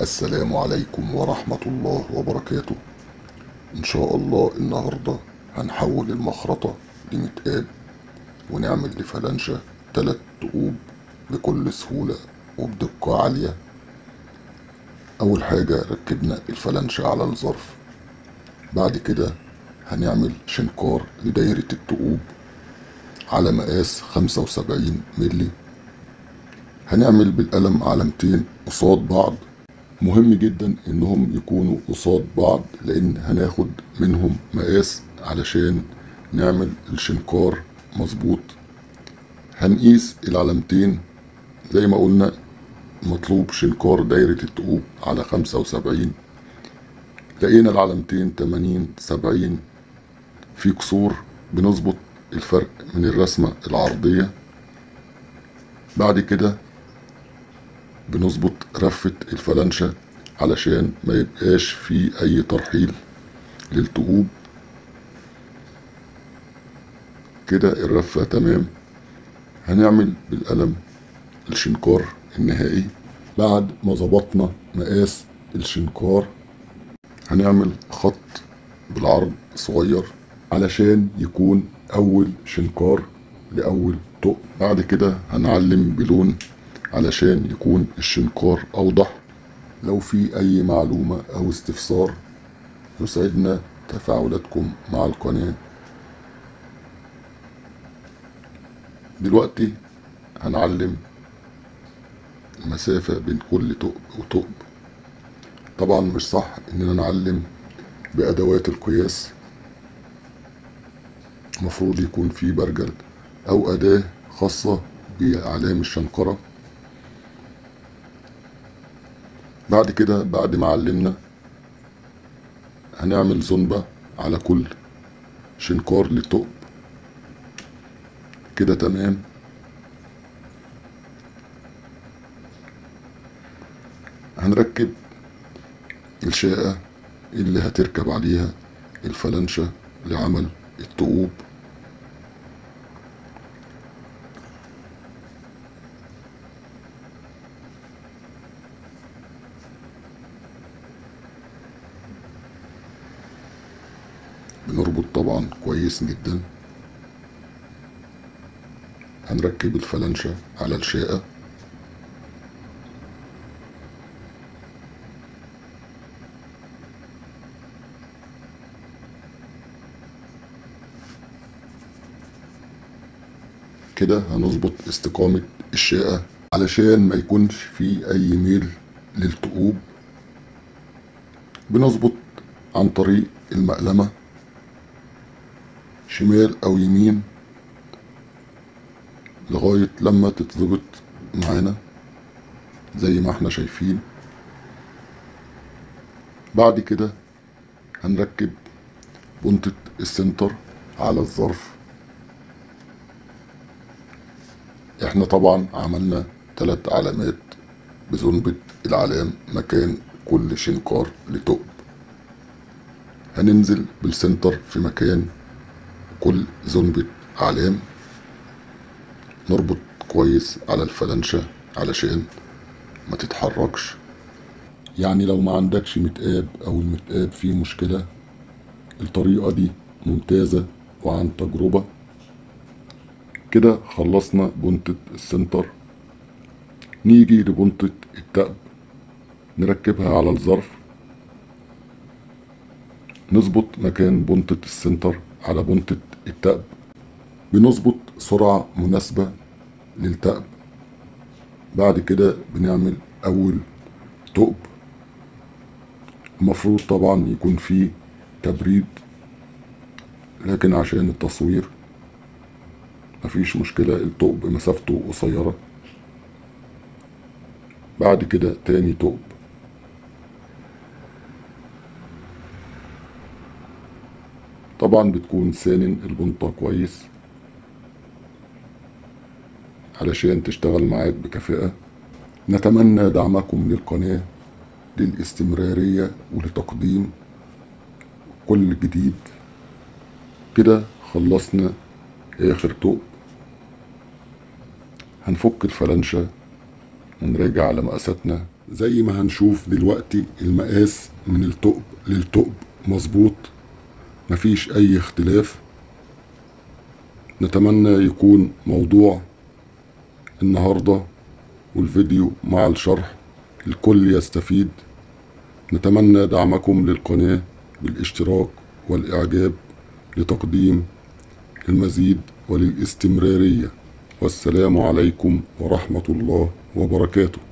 السلام عليكم ورحمة الله وبركاته إن شاء الله النهاردة هنحول المخرطة لمتقاب ونعمل لفلنشة تلات تقوب بكل سهولة وبدقة عالية أول حاجة ركبنا الفلنشة على الظرف بعد كده هنعمل شنكار لدايرة التقوب على مقاس خمسة وسبعين ملي هنعمل بالقلم علامتين قصاد بعض مهم جدا انهم يكونوا قصاد بعض لان هناخد منهم مقاس علشان نعمل الشنكار مظبوط هنقيس العلامتين زي ما قلنا مطلوب شنكار دايرة التقوب على خمسة وسبعين لقينا العلامتين تمانين سبعين في كسور بنظبط الفرق من الرسمة العرضية بعد كده بنظبط رفة الفلنشة علشان ما يبقاش في أي ترحيل للتقوب كده الرفة تمام هنعمل بالقلم الشنكار النهائي بعد ما ظبطنا مقاس الشنكار هنعمل خط بالعرض صغير علشان يكون أول شنكار لأول طق بعد كده هنعلم بلون علشان يكون الشنكار أوضح لو في أي معلومة أو استفسار يسعدنا تفاعلاتكم مع القناة دلوقتي هنعلم المسافة بين كل ثقب وثقب طبعا مش صح اننا نعلم بأدوات القياس المفروض يكون في برجل أو أداة خاصة بأعلام الشنقرة بعد كده بعد ما علمنا هنعمل زنبة على كل شنكار للثقب كده تمام هنركب الشاقة اللي هتركب عليها الفلنشة لعمل الثقوب بنربط طبعا كويس جدا هنركب الفلنشة على الشاقة كده هنظبط استقامة الشاقة علشان ما يكونش في أي ميل للثقوب بنظبط عن طريق المقلمة شمال أو يمين لغاية لما تتظبط معانا زي ما احنا شايفين بعد كده هنركب بنطة السنتر على الظرف احنا طبعا عملنا ثلاث علامات بزنبة العلام مكان كل شنكار لتقب هننزل بالسنتر في مكان كل زنبة علام نربط كويس على الفلنشة علشان ما تتحركش يعني لو ما عندكش متقاب او المتقاب فيه مشكلة الطريقة دي ممتازة وعن تجربة كده خلصنا بنطة السنتر نيجي لبنطة التقب نركبها على الظرف نظبط مكان بنطة السنتر على بنطة التقب بنظبط سرعة مناسبة للتقب بعد كده بنعمل أول تقب المفروض طبعا يكون فيه تبريد لكن عشان التصوير مفيش مشكلة التقب مسافته قصيرة بعد كده تاني تقب طبعا بتكون سانن البنطة كويس علشان تشتغل معاك بكفاءة نتمنى دعمكم للقناة للاستمرارية ولتقديم كل جديد كده خلصنا آخر طوق هنفك الفلنشة ونراجع على مقاساتنا زي ما هنشوف دلوقتي المقاس من التقب للتقب مظبوط مفيش اي اختلاف نتمنى يكون موضوع النهاردة والفيديو مع الشرح الكل يستفيد نتمنى دعمكم للقناة بالاشتراك والإعجاب لتقديم المزيد وللاستمرارية والسلام عليكم ورحمة الله وبركاته